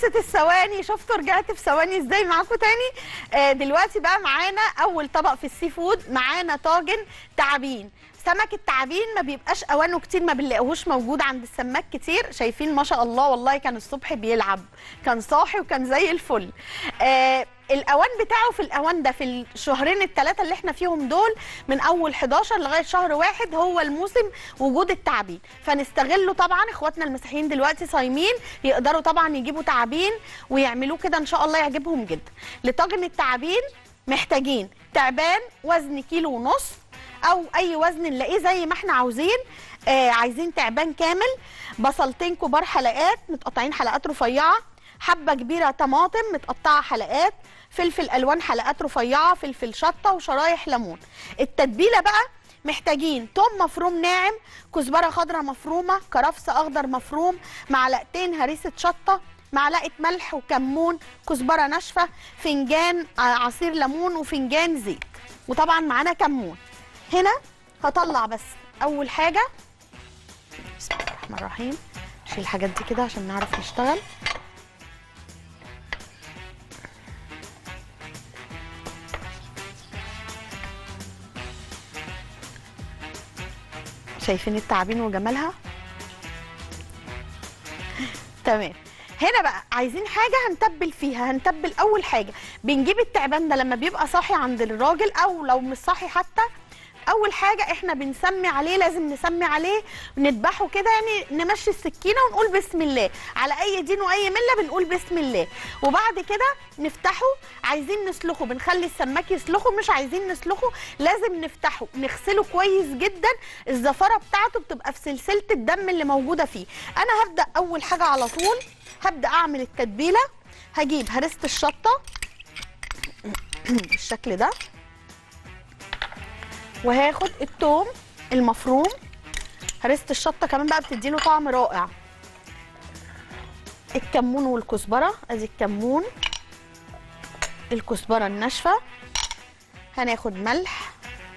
خلصت الثواني شفتوا رجعت في ثواني ازاي معاكم تاني آه دلوقتي بقى معانا اول طبق في السي فود معانا طاجن تعابين سمك التعابين ما بيبقاش اوانه كتير ما بنلاقيهوش موجود عند السماك كتير شايفين ما شاء الله والله كان الصبح بيلعب كان صاحي وكان زي الفل آه الاوان بتاعه في الاوان ده في الشهرين الثلاثه اللي احنا فيهم دول من اول 11 لغايه شهر واحد هو الموسم وجود التعابين فنستغله طبعا اخواتنا المسيحيين دلوقتي صايمين يقدروا طبعا يجيبوا تعابين ويعملوه كده ان شاء الله يعجبهم جدا لطاجن التعابين محتاجين تعبان وزن كيلو ونص او اي وزن نلاقيه زي ما احنا عاوزين آه عايزين تعبان كامل بصلتين كبار حلقات متقطعين حلقات رفيعه حبه كبيره طماطم متقطعه حلقات فلفل الوان حلقات رفيعه فلفل شطه وشرايح ليمون التتبيله بقى محتاجين توم مفروم ناعم كزبره خضراء مفرومه كرفس اخضر مفروم معلقتين هريسه شطه معلقه ملح وكمون كزبره ناشفه فنجان عصير ليمون وفنجان زيت وطبعا معانا كمون هنا هطلع بس اول حاجه بسم الله الرحمن الرحيم نشيل الحاجات دي كده عشان نعرف نشتغل شايفين التعابين وجمالها تمام هنا بقى عايزين حاجه هنتبل فيها هنتبل اول حاجه بنجيب التعبان ده لما بيبقى صاحي عند الراجل او لو مش صاحي حتى اول حاجه احنا بنسمي عليه لازم نسمي عليه نذبحه كده يعني نمشي السكينه ونقول بسم الله على اي دين واي مله بنقول بسم الله وبعد كده نفتحه عايزين نسلخه بنخلي السماك يسلخه مش عايزين نسلخه لازم نفتحه نغسله كويس جدا الزفره بتاعته بتبقى في سلسله الدم اللي موجوده فيه انا هبدا اول حاجه على طول هبدا اعمل التتبيله هجيب هرسه الشطه بالشكل ده وهاخد التوم المفروم هرسه الشطه كمان بقى بتديله طعم رائع الكمون والكزبره ادي الكمون الكزبره الناشفه هناخد ملح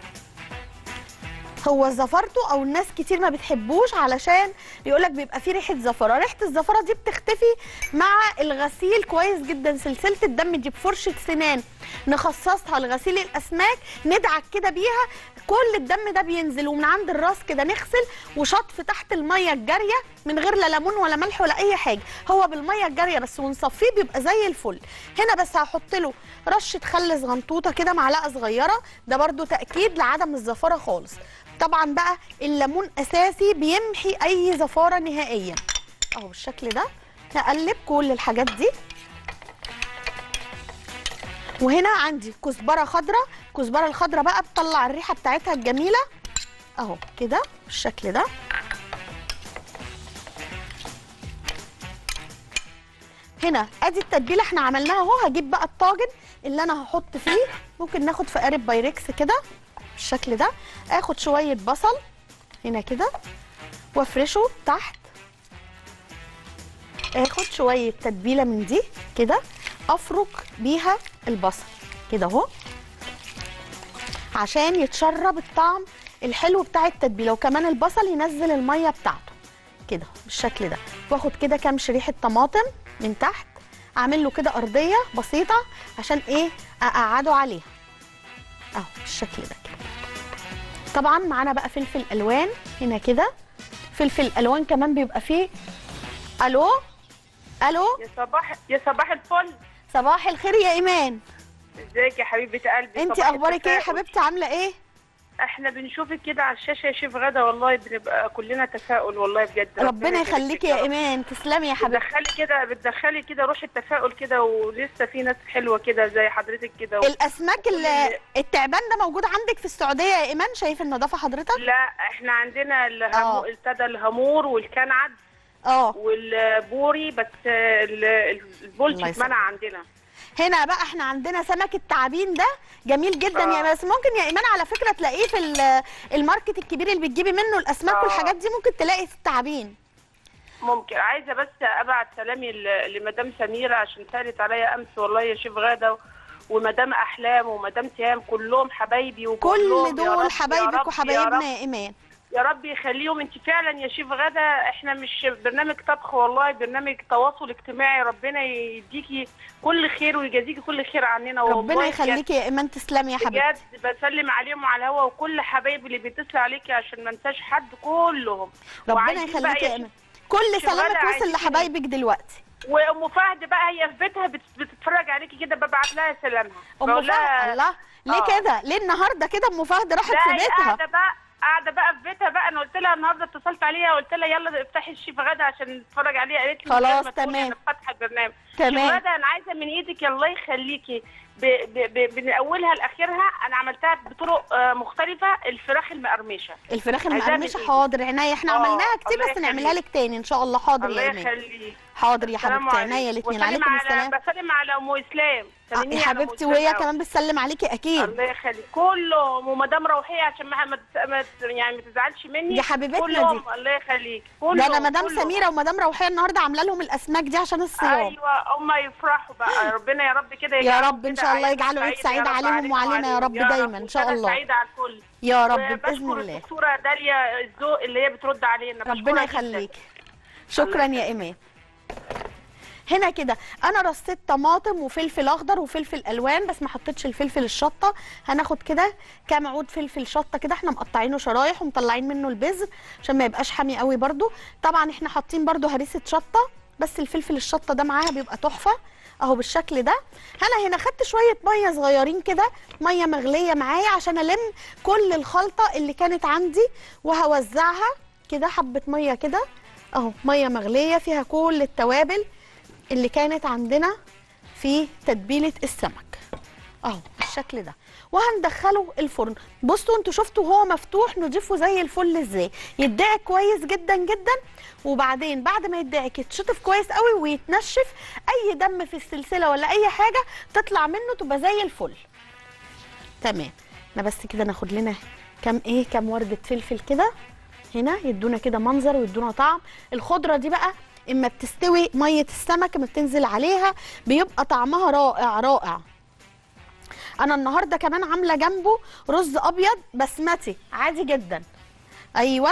هو زفرته او الناس كتير ما بتحبوش علشان يقولك بيبقى فيه ريحه زفره ريحه الزفره دي بتختفي مع الغسيل كويس جدا سلسله الدم دي بفرشه سنان نخصصها لغسيل الاسماك ندعك كده بيها كل الدم ده بينزل ومن عند الراس كده نغسل وشطف تحت الميه الجاريه من غير لا ليمون ولا ملح ولا اي حاجه هو بالميه الجاريه بس ونصفيه بيبقى زي الفل هنا بس هحط له رشه خل صغنطوطه كده معلقه صغيره ده برده تاكيد لعدم الزفره خالص طبعا بقى الليمون اساسي بيمحي اي زفاره نهائيا اهو بالشكل ده هقلب كل الحاجات دي وهنا عندي كزبره خضراء الكزبره الخضراء بقى بتطلع الريحه بتاعتها الجميله اهو كده بالشكل ده هنا ادي التتبيله احنا عملناها اهو هجيب بقى الطاجن اللي انا هحط فيه ممكن ناخد في قارب بايركس كده بالشكل ده اخد شويه بصل هنا كده وافرشه تحت اخد شويه تتبيله من دي كده افرك بيها البصل كده اهو عشان يتشرب الطعم الحلو بتاع التتبيله وكمان البصل ينزل الميه بتاعته كده بالشكل ده واخد كده كام شريحه طماطم من تحت اعمل له كده ارضيه بسيطه عشان ايه اقعده عليها اهو بالشكل ده كده طبعا معانا بقى فلفل الوان هنا كده فلفل الوان كمان بيبقى فيه الو الو يا صباح يا صباح الفل صباح الخير يا ايمان ازيك يا حبيبه قلبي انت صباح اخبارك ايه يا التفاؤل. حبيبتي عامله ايه احنا بنشوفك كده على الشاشه يا شيف غدا والله بنبقى كلنا تفاؤل والله بجد ربنا يبارك يخليكي فيك يا رب. ايمان تسلمي يا حبيبتي بتدخلي كده بتدخلي كده روح التفاؤل كده ولسه في ناس حلوه كده زي حضرتك كده و... الاسماك اللي التعبان ده موجود عندك في السعوديه يا ايمان شايف النظافه حضرتك لا احنا عندنا الهمو... آه. ابتدى الهامور والكنعد اه والبوري بس ال- الله البولتي يسلمك. اتمنع عندنا هنا بقى احنا عندنا سمك التعابين ده جميل جدا آه. يا بس ممكن يا ايمان على فكره تلاقيه في ال- الماركت الكبير اللي بتجيبي منه الاسماك آه. والحاجات دي ممكن تلاقي التعابين ممكن عايزه بس ابعت سلامي ل- لمدام سميره عشان سالت عليا امس والله يا شيف غاده ومدام احلام ومدام تيام كلهم حبايبي وكلهم كل يا رب- دول يا حبايبك رب- يا وحبايبنا رب- يا ايمان يا رب يخليهم انت فعلا يا شيف غدا احنا مش برنامج طبخ والله برنامج تواصل اجتماعي ربنا يديكي كل خير ويجازيكي كل خير عننا والله ربنا بجد- يخليكي يا ايمان تسلمي يا حبيبتي بجد بسلم عليهم على الهوا وكل حبايبي اللي بيتصلوا عليكي عشان ما انساش حد كلهم ربنا وعايزين بقى يخليكي يا يا ايمان كل شغالة سلامك وصل عايزين- لحبايبك دلوقتي وام فهد بقى هي في بيتها بت- بتتفرج عليكي كده ببعت لها سلامها ام بقول لها فهد الله ليه آه. كده ليه النهارده كده ام فهد راحت لا في هي بيتها قاعده بقى قاعده بقى في بيتها بقى انا قلت لها النهارده اتصلت عليها قلت لها يلا افتحي الشيف غدا عشان نتفرج عليها قالت لي من غير خلاص، ما تقولي تمام. انا فاتحه البرنامج تمام. شيف غدا انا عايزه من ايدك الله يخليكي ب... ب... ب... من اولها لاخرها انا عملتها بطرق آه، مختلفه الفراخ المقرمشه الفراخ عايزاها المقرمشه من حاضر عينيا احنا آه، عملناها كتير الله بس نعملها يخليك. لك تاني ان شاء الله حاضر الله يا ايمان يخليك حاضر يا السلام حبيبتي عليكم. عينيا الاثنين وسلم عليكم على السلام بسلم على ام اسلام آه، سلميني يا على أم حبيبتي إسلام وهي أوي. كمان بتسلم عليكي اكيد الله يخليك كلهم ومدام روحيه عشان ما ما ما- يعني ما تزعلش مني دي حبيبتنا كلهم دي. الله يخليك ده كلهم انا مدام كلهم. سميره ومدام روحيه النهارده عامله لهم الاسماك دي عشان الصيام ايوه هم يفرحوا بقى ربنا يا رب كده يا يجعله رب إن كده شاء الله عيد يجعله عيد سعيد يا رب عليهم وعلينا يا رب دايما إن شاء وسنة الله. سعيده على الكل يا رب باذن وبشكر الله الدكتوره داليا الذوق اللي هي بترد علينا ربنا بشكرها جداً. يخليك شكرا يا ايمان هنا كده انا رصيت طماطم وفلفل اخضر وفلفل الوان بس ما حطيتش الفلفل الشطه هناخد كده كام عود فلفل شطه كده احنا مقطعينه شرايح ومطلعين منه البذر عشان ما يبقاش حامي قوي برده طبعا احنا حاطين برده هريسه شطه بس الفلفل الشطه ده معاها بيبقى تحفه اهو بالشكل ده انا هنا خدت شويه ميه صغيرين كده ميه مغليه معايا عشان الم كل الخلطه اللي كانت عندي وهوزعها كده حبه ميه كده اهو ميه مغليه فيها كل التوابل اللي كانت عندنا في تتبيله السمك اهو بالشكل ده وهندخله الفرن بصوا انتوا شفتوا هو مفتوح نضيفه زي الفل ازاي يدعك كويس جدا جدا وبعدين بعد ما يدعك يتشطف كويس قوي ويتنشف اي دم في السلسله ولا اي حاجه تطلع منه تبقى زي الفل تمام احنا بس كده ناخد لنا كام ايه كام ورده فلفل كده هنا يدونا كده منظر ويدونا طعم الخضره دي بقى اما بتستوي ميه السمك اما بتنزل عليها بيبقى طعمها رائع رائع انا النهارده كمان عامله جنبه رز ابيض بسمتي عادي جدا ايوه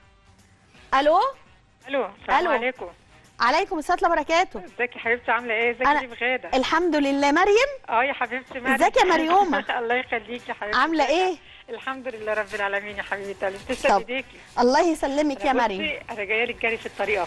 الو الو السلام ألو. عليكم عليكم السلام ورحمه الله وبركاته ازيك يا حبيبتي عامله ايه ازيك أنا- يا شيف غاده الحمد لله مريم اه يا حبيبتي مريم ازيك يا مريومة؟ الله يخليكي يا حبيبتي عامله ايه الحمد لله رب العالمين يا حبيبتي قلبي طب. تسلم ايديكي الله يسلمك يا أنا مريم بصي، انا جايه لك جري في الطريقه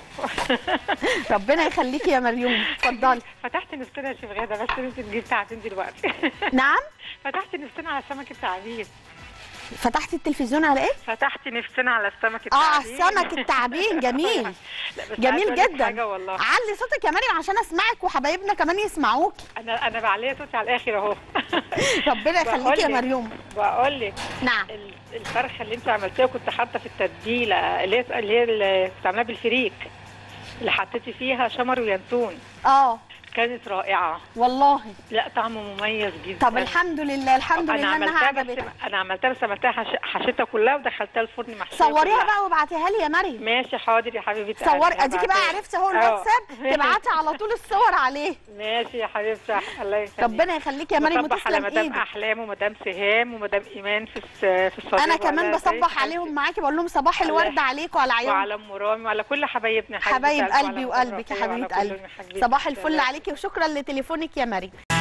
ربنا يخليكي يا مريوم اتفضلي فتحت نفسنا يا شيف غاده بس انت تجيب تعبين دلوقتي نعم فتحت نفسنا على سمك التعابين فتحتي التلفزيون على ايه فتحت نفسنا على السمك اه التعابين السمك التعبين جميل لا، بس جميل عايزة أقول لك جدا حاجه والله علي صوتك يا مريم عشان اسمعك وحبايبنا كمان يسمعوك انا انا بعليها صوتي على الاخر اهو ربنا يخليكي يا بقول لك- مريوم بقول لك نعم ال- الفرخه اللي انت عملتيها كنت حاطه في التتبيله اللي هي اللي هي اللي كنت عاملاها بالفريك اللي حطيتي فيها شمر وينسون اه كانت رائعه والله لا طعمه مميز جدا طب الحمد لله الحمد انا لله انها عملتها بس عجبتك انا عملتها بس عملتها حش... حشيتها كلها ودخلتها الفرن محشيه صوريها كلها. بقى وابعتيها لي يا مريم ماشي حاضر يا حبيبتي صوري أنا اديكي بقى هبعتها. عرفتي اهو أه. الواتساب تبعتي على طول الصور عليه ماشي يا حبيبتي الله يخليك ربنا يخليكي يا مريم بصبح على وتسلم مدام ايدك احلام ومدام سهام ومدام ايمان في الس- في الصديق انا كمان وعلى بصبح زيك عليهم معاكي بقول لهم صباح الله الورد عليكم وعلى عيونكم وعلى ام رامي وعلى كل حبايبنا حبايب قلبي وعلى قلبي مدام وقلبك يا رقية وعلى حبيبه كلهم قلبي يا حبيبتي. صباح الفل سلام. عليكي وشكرا لتليفونك يا مريم